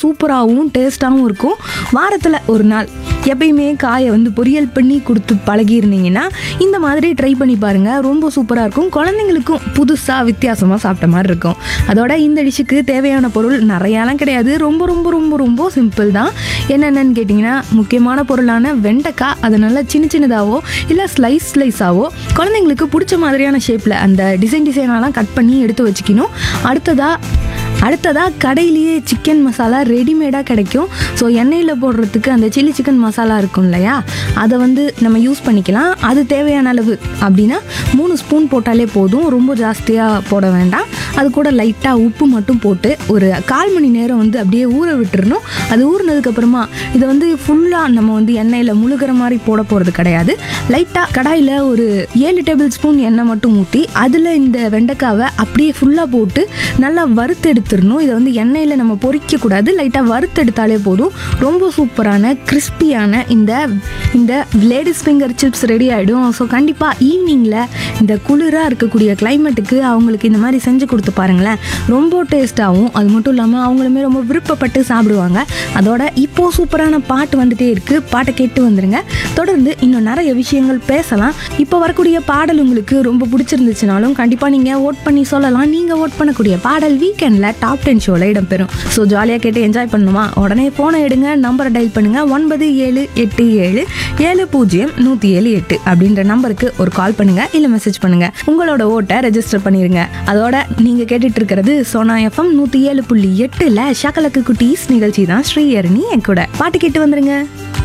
சூப்பராகவும் டேஸ்ட்டாகவும் இருக்கும் வாரத்தில் ஒரு நாள் எப்பயுமே காயை வந்து பொரியல் பண்ணி கொடுத்து பழகியிருந்தீங்கன்னா இந்த மாதிரி ட்ரை பண்ணி பாருங்கள் ரொம்ப சூப்பராக இருக்கும் குழந்தைங்களுக்கும் புதுசாக வித்தியாசமாக சாப்பிட்ட மாதிரி இருக்கும் அதோட இந்த டிஷ்ஷுக்கு தேவையான பொருள் நிறையாலாம் கிடையாது ரொம்ப ரொம்ப ரொம்ப ரொம்ப சிம்பிள் தான் என்னென்னு கேட்டிங்கன்னா முக்கியமான பொருளான வெண்டைக்காய் அதை நல்லா சின்ன சின்னதாகவோ இல்லை ஸ்லைஸ் ஸ்லைஸாவோ குழந்தைங்களுக்கு பிடிச்ச மாதிரியான ஷேப்பில் அந்த டிசைன் டிசைனாலாம் கட் பண்ணி எடுத்து வச்சுக்கணும் அடுத்ததாக அடுத்ததாக கடையிலேயே சிக்கன் மசாலா ரெடிமேடாக கிடைக்கும் ஸோ எண்ணெயில் போடுறதுக்கு அந்த சில்லி சிக்கன் மசாலா இருக்கும் இல்லையா அதை வந்து நம்ம யூஸ் பண்ணிக்கலாம் அது தேவையான அளவு அப்படின்னா மூணு ஸ்பூன் போட்டாலே போதும் ரொம்ப ஜாஸ்தியாக போட வேண்டாம் அது கூட லைட்டாக உப்பு மட்டும் போட்டு ஒரு கால் மணி நேரம் வந்து அப்படியே ஊற விட்டுறணும் அது ஊறினதுக்கப்புறமா இதை வந்து ஃபுல்லாக நம்ம வந்து எண்ணெயில் முழுகிற மாதிரி போட போகிறது கிடையாது லைட்டாக கடாயில் ஒரு ஏழு டேபிள் ஸ்பூன் எண்ணெய் மட்டும் ஊற்றி அதில் இந்த வெண்டைக்காவை அப்படியே ஃபுல்லாக போட்டு நல்லா வறுத்து எடுத்துடணும் இதை வந்து எண்ணெயில் நம்ம பொரிக்கக்கூடாது லைட்டாக வறுத்தெடுத்தாலே போதும் ரொம்ப சூப்பரான கிறிஸ்பியான இந்த இந்த லேடிஸ் ஃபிங்கர் சிப்ஸ் ரெடி ஆகிடும் ஸோ கண்டிப்பாக ஈவினிங்கில் இந்த குளிராக இருக்கக்கூடிய கிளைமேட்டுக்கு அவங்களுக்கு இந்த மாதிரி செஞ்சு கொடுத்து பாருங்களேன் ரொம்ப டேஸ்ட்டாகவும் அது மட்டும் இல்லாமல் அவங்களுமே ரொம்ப விருப்பப்பட்டு சாப்பிடுவாங்க அதோட இப்போ சூப்பரான பாட்டு வந்துட்டே இருக்கு பாட்டை கேட்டு வந்துருங்க தொடர்ந்து இன்னும் நிறைய விஷயங்கள் பேசலாம் இப்போ வரக்கூடிய பாடல் உங்களுக்கு ரொம்ப பிடிச்சிருந்துச்சுனாலும் கண்டிப்பாக நீங்கள் ஓட் பண்ணி சொல்லலாம் நீங்கள் ஓட் பண்ணக்கூடிய பாடல் வீக்கெண்டில் டாப் டென் ஷோவில் இடம்பெறும் ஸோ ஜாலியாக கேட்டு என்ஜாய் பண்ணுமா உடனே ஃபோனை எடுங்க நம்பரை டயல் பண்ணுங்க ஒன்பது ஏழு எட்டு ஏழு ஏழு பூஜ்ஜியம் நூற்றி ஏழு எட்டு அப்படின்ற நம்பருக்கு ஒரு கால் பண்ணுங்க இல்லை மெசேஜ் பண்ணுங்க உங்களோட ஓட்டை ரெஜிஸ்டர் பண்ணிருங்க அதோட நீங்கள் கேட்டுட்டு இருக்கிறது சோனா எஃப்எம் நூற்றி ஏழு புள்ளி எட்டில் ஷக்கலக்கு குட்டீஸ் நிகழ்ச்சி தான் ஸ்ரீஹரணி என் கூட பாட்டு கேட்டு வந்துருங்க